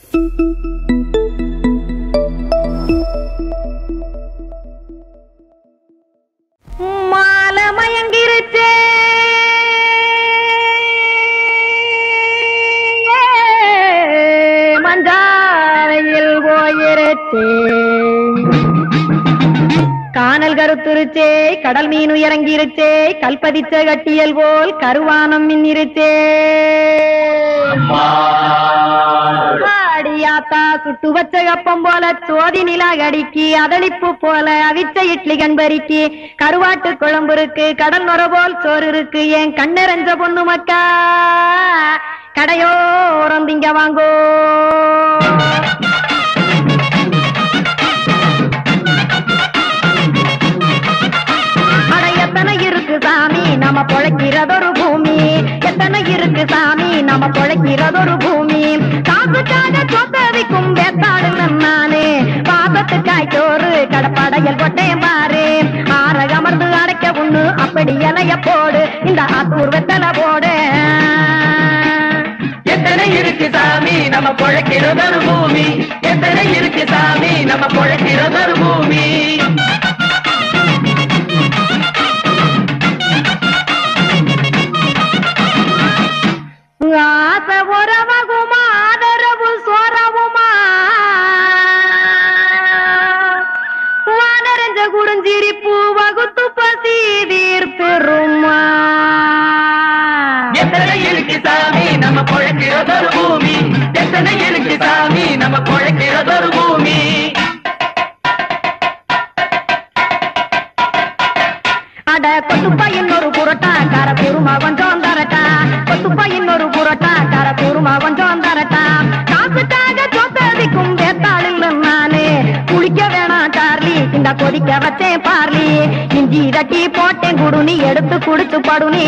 மாலை மயங்கிருச்சே மஞ்சாலையில் போயிருச்சே கானல் கருத்துருச்சே கடல் மீன் இறங்கிருச்சே கல்பதிச்ச கட்டியல் போல் கருவானம் மின்னிருச்சே ஆடியாத்தா சுட்டு வச்ச கப்பம் போல சோதி நிலா கடிக்கி அதளிப்பு போல அவிச்ச இட்லி கண்பறிக்கி கருவாட்டு குழம்பு இருக்கு கடல் நுர போல் சோறு இருக்கு என் கண்ணெறஞ்ச பொண்ணு மக்கா கடையோரம் திங்க வாங்கோ அட எத்தனை இருக்கு சாமி நம்ம பொழைக்கிறதொரு பூமி எத்தனை இருக்கு சாமி நம்ம பொழைக்கிறதொரு பூமி காசுக்காக சொத்தவிக்கும் வேத்தாடு நானு பாசத்துக்காய் சோறு கடப்படையல் கொட்டேன் பாரு ஆற அமர்ந்து அடைக்க ஒண்ணு அப்படி இலைய போடு இந்த ஆத்தூர் வெத்தலை போடு எத்தனை இருக்கு சாமி நம்ம பொழைக்கிறதொரு பூமி எத்தனை இருக்கு சாமி நம்ம பொழைக்கிறதொரு பூமி ஆசை உறவகுமா ஆதரவு சோரவுமா வானரஞ்ச குறுஞ்சிரிப்பு வகுத்து பசி தீர்த்திருமா எத்தனை இருக்கு சாமி நம்ம பொழைக்கிறதொரு பூமி எத்தனை இருக்கு சாமி நம்ம பொழைக்கிறதொரு பூமி அட கொத்துப்பா இன்னொரு புரோட்டா கார குருமா கொஞ்சம் தரட்டா கொத்துப்பா இன்னொரு புரோட்டா கார குருமா கொஞ்சம் தரட்டா காசுக்காக சொத்ததிக்கும் வேத்தாளில் நானு குளிக்க வேணாம் சார்லி இந்த கொதிக்க வச்சேன் பார்லி இஞ்சி தட்டி போட்டேன் குடுனி எடுத்து குடிச்சு படுனி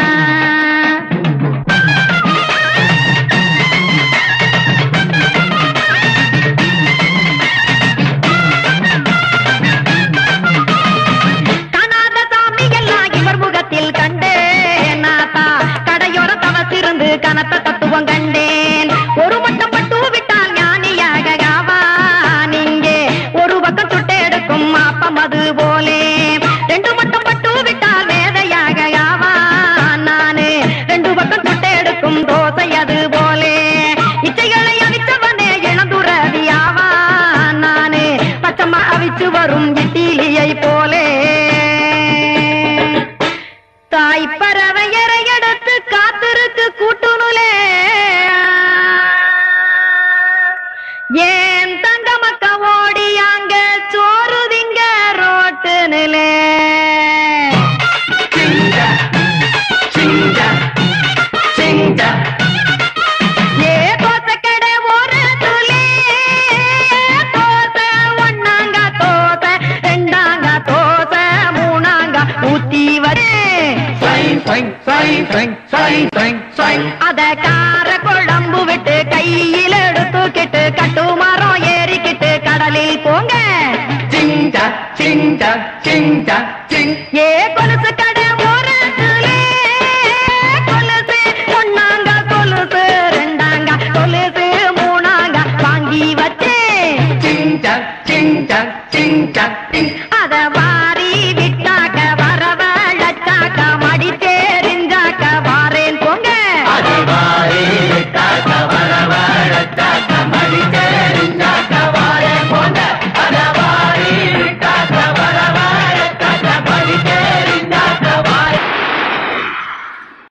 காணாத சாமி எல்லாம் இவர் முகத்தில் கண்டேன் நாத்தா கடையோர தவசிருந்து கனத்த தத்துவம் கண்டேன் ஒரு வட்டம் பட்டு விட்டால் ஞானியாக ஆவான் இங்கே ஒரு பக்கம் சுட்டு எடுக்கும் அப்பம் அது போலே ரெண்டு மட்டும் பட்டு விட்டால் வேதையாக ஆவான் நானு ரெண்டு பக்கம் சுட்டு எடுக்கும் தோசை அது போலே இச்சைகளை அவிச்சவனே இளந்துறவி ஆவான் நானு பச்சம்மா அவிச்சு வரும் இட்டிலியை போலே தாய் பறவையரை எடுத்து காத்திருக்கு கூட்டுனுலே ஏன் தங்க மக்க ஓடி அங்க சோறுதிங்க ரோட்டு நிலே சிங்க சிங்க சிங்க ஏ தோசை கடை ஒரு துளி தோசை ஒன்னாங்க தோசை ரெண்டாங்க தோசை மூணாங்க ஊத்தி வரேன் சை சை சை சை சை சை சை அத கார குழம்பு விட்டு கையில் எடுத்துக்கிட்டு கட்டு மரம் ஏறிக்கிட்டு கடலில் போங்க சிங்க சிங்க சிங்க சிங் ஏ கொலுசு கடை ஓரத்துலே கொலுசு ஒன்னாங்க கொலுசு ரெண்டாங்க கொலுசு மூணாங்க வாங்கி வச்சேன் சிங்க சிங்க